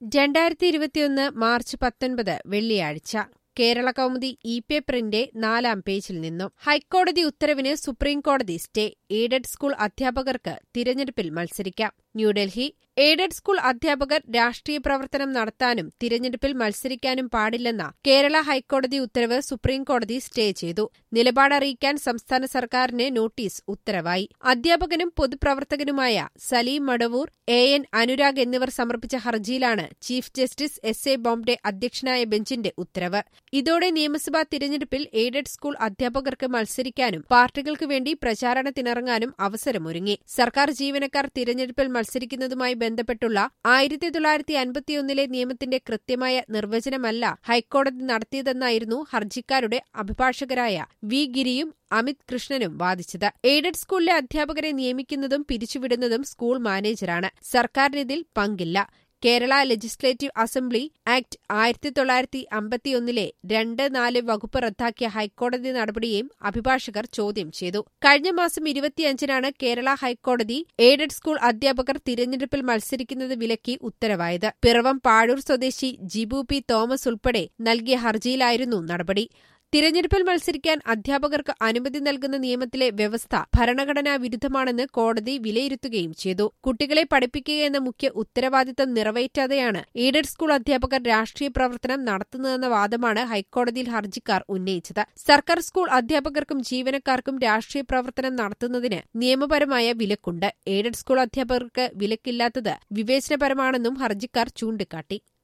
രണ്ടായിരത്തി ഇരുപത്തിയൊന്ന് മാർച്ച് പത്തൊൻപത് വെള്ളിയാഴ്ച കേരള കൗമുദി ഇ പേപ്പറിന്റെ നാലാം പേജിൽ നിന്നും ഹൈക്കോടതി ഉത്തരവിന് സുപ്രീംകോടതി സ്റ്റേ എയ്ഡഡ് സ്കൂൾ അധ്യാപകർക്ക് തിരഞ്ഞെടുപ്പിൽ മത്സരിക്കാം ന്യൂഡൽഹി എയ്ഡഡ് സ്കൂൾ അധ്യാപകർ രാഷ്ട്രീയ പ്രവർത്തനം നടത്താനും തിരഞ്ഞെടുപ്പിൽ മത്സരിക്കാനും പാടില്ലെന്ന കേരള ഹൈക്കോടതി ഉത്തരവ് സുപ്രീംകോടതി സ്റ്റേ ചെയ്തു നിലപാടറിയിക്കാൻ സംസ്ഥാന സർക്കാരിന് നോട്ടീസ് ഉത്തരവായി അധ്യാപകനും പൊതുപ്രവർത്തകനുമായ സലീം മടവൂർ എ എൻ അനുരാഗ് എന്നിവർ സമർപ്പിച്ച ഹർജിയിലാണ് chief justice S A Bobde അധ്യക്ഷനായ ബെഞ്ചിന്റെ ഉത്തരവ് ഇതോടെ നിയമസഭാ തിരഞ്ഞെടുപ്പിൽ എയ്ഡഡ് സ്കൂൾ അധ്യാപകർക്ക് മത്സരിക്കാനും പാർട്ടികൾക്ക് വേണ്ടി പ്രചാരണത്തിനിറങ്ങാനും അവസരമൊരുങ്ങി സർക്കാർ ജീവനക്കാർ തിരഞ്ഞെടുപ്പിൽ മത്സരിക്കുന്നതുമായി ബന്ധപ്പെട്ടുള്ള ആയിരത്തി തൊള്ളായിരത്തി അൻപത്തിയൊന്നിലെ നിയമത്തിന്റെ കൃത്യമായ നിർവചനമല്ല ഹൈക്കോടതി നടത്തിയതെന്നായിരുന്നു ഹർജിക്കാരുടെ അഭിഭാഷകരായ വി ഗിരിയും അമിത് കൃഷ്ണനും വാദിച്ചത് എയ്ഡഡ് സ്കൂളിലെ അധ്യാപകരെ നിയമിക്കുന്നതും പിരിച്ചുവിടുന്നതും സ്കൂൾ മാനേജറാണ് സർക്കാരിനിതിൽ പങ്കില്ല കേരള ലെജിസ്ലേറ്റീവ് അസംബ്ലി ആക്ട് ആയിരത്തി തൊള്ളായിരത്തി അമ്പത്തിയൊന്നിലെ രണ്ട് നാല് വകുപ്പ് റദ്ദാക്കിയ ഹൈക്കോടതി നടപടിയെയും അഭിഭാഷകർ ചോദ്യം ചെയ്തു കഴിഞ്ഞ മാസം ഇരുപത്തിയഞ്ചിനാണ് കേരള ഹൈക്കോടതി എയ്ഡഡ് സ്കൂൾ അധ്യാപകർ തിരഞ്ഞെടുപ്പിൽ മത്സരിക്കുന്നത് വിലക്കി ഉത്തരവായത് പിറവം പാഴൂർ സ്വദേശി ജിബു പി തോമസ് ഉൾപ്പെടെ നൽകിയ ഹർജിയിലായിരുന്നു നടപടി തിരഞ്ഞെടുപ്പിൽ മത്സരിക്കാൻ അധ്യാപകർക്ക് അനുമതി നൽകുന്ന നിയമത്തിലെ വ്യവസ്ഥ ഭരണഘടനാ വിരുദ്ധമാണെന്ന് കോടതി വിലയിരുത്തുകയും ചെയ്തു കുട്ടികളെ പഠിപ്പിക്കുകയെന്ന മുഖ്യ ഉത്തരവാദിത്തം നിറവേറ്റാതെയാണ് എയ്ഡഡ് സ്കൂൾ അധ്യാപകർ രാഷ്ട്രീയ പ്രവർത്തനം നടത്തുന്നതെന്ന വാദമാണ് ഹൈക്കോടതിയിൽ ഹർജിക്കാർ ഉന്നയിച്ചത് സർക്കാർ സ്കൂൾ അധ്യാപകർക്കും ജീവനക്കാർക്കും രാഷ്ട്രീയ പ്രവർത്തനം നടത്തുന്നതിന് നിയമപരമായ വിലക്കുണ്ട് എയ്ഡഡ് സ്കൂൾ അധ്യാപകർക്ക് വിലക്കില്ലാത്തത് വിവേചനപരമാണെന്നും ഹർജിക്കാർ ചൂണ്ടിക്കാട്ടി